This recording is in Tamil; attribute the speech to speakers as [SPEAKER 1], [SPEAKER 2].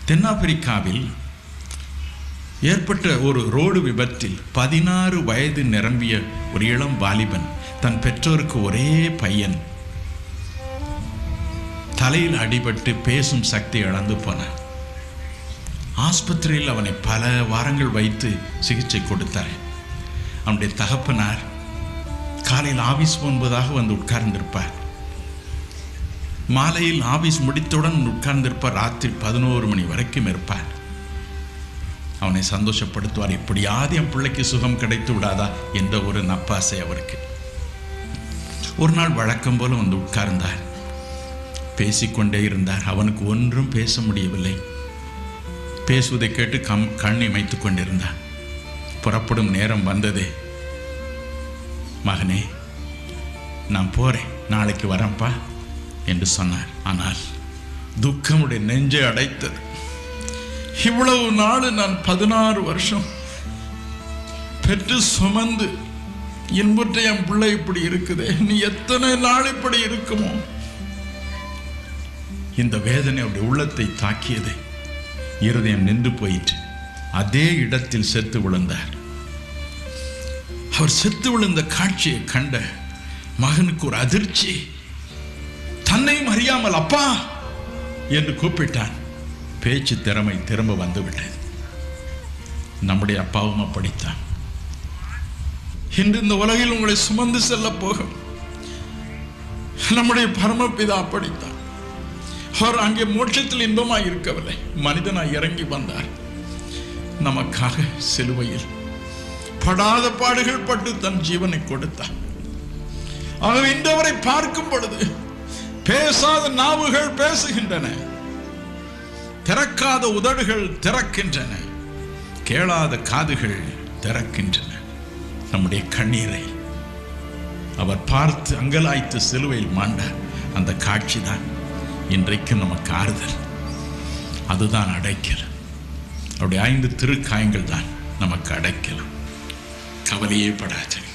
[SPEAKER 1] தென்னாப்பிரிக்காவில் ஏற்பட்ட ஒரு ரோடு விபத்தில் பதினாறு வயது நிரம்பிய ஒரு இளம் வாலிபன் தன் பெற்றோருக்கு ஒரே பையன் தலையில் அடிபட்டு பேசும் சக்தி இழந்து போனான் ஆஸ்பத்திரியில் அவனை பல வாரங்கள் வைத்து சிகிச்சை கொடுத்தார் அவனுடைய தகப்பனார் காலையில் ஆபீஸ் போன்பதாக வந்து உட்கார்ந்திருப்பார் மாலையில் ஆபீஸ் முடித்தவுடன் உட்கார்ந்திருப்பார் ராத்திரி பதினோரு மணி வரைக்கும் இருப்பார் அவனை சந்தோஷப்படுத்துவார் இப்படியாவது என் பிள்ளைக்கு சுகம் கிடைத்து விடாதா என்ற ஒரு நப்பாசை அவருக்கு ஒரு நாள் வழக்கம் போல வந்து உட்கார்ந்தார் பேசிக்கொண்டே இருந்தார் அவனுக்கு ஒன்றும் பேச முடியவில்லை பேசுவதை கேட்டு கம் கண் இமைத்துக் கொண்டிருந்தான் புறப்படும் நேரம் வந்ததே மகனே நான் போறேன் நாளைக்கு வரேன்ப்பா என்று சொன்னார் ஆனால் துக்கமுடைய நெஞ்சை அடைத்தது இவ்வளவு நாள் நான் பதினாறு வருஷம் பெற்று சுமந்து இன்புற்ற என் பிள்ளை இப்படி இருக்குதே நீ எத்தனை நாள் இப்படி இருக்குமோ இந்த வேதனை அவருடைய உள்ளத்தை தாக்கியது இருதயம் நின்று போயிற்று அதே இடத்தில் செத்து விழுந்தார் அவர் செத்து விழுந்த காட்சியை கண்ட மகனுக்கு ஒரு அதிர்ச்சி தன்னையும் அறியாமல் அப்பா என்று கூப்பிட்டான் பேச்சு திறமை திரும்ப வந்துவிட்டது நம்முடைய அப்பாவும் அப்படித்தான் இன்று இந்த உலகில் உங்களை சுமந்து செல்ல போகும் நம்முடைய பரமபிதா அப்படித்தான் அவர் அங்கே மோட்சத்தில் இன்பமாய் இருக்கவில்லை மனிதனாய் இறங்கி வந்தார் நமக்காக சிலுவையில் படாத பாடுகள் பட்டு தன் ஜீவனை கொடுத்தார் ஆகவே இன்றவரை பார்க்கும் பொழுது பேசாத நாவுகள் பேசுகின்றன திறக்காத உதடுகள் திறக்கின்றன கேளாத காதுகள் திறக்கின்றன நம்முடைய கண்ணீரை அவர் பார்த்து அங்கலாய்த்து சிலுவையில் மாண்டார் அந்த காட்சி தான் இன்றைக்கு நமக்கு ஆறுதல் அதுதான் அடைக்கல் அவருடைய ஐந்து திருக்காயங்கள் தான் நமக்கு அடைக்கலம் கவலையே படாது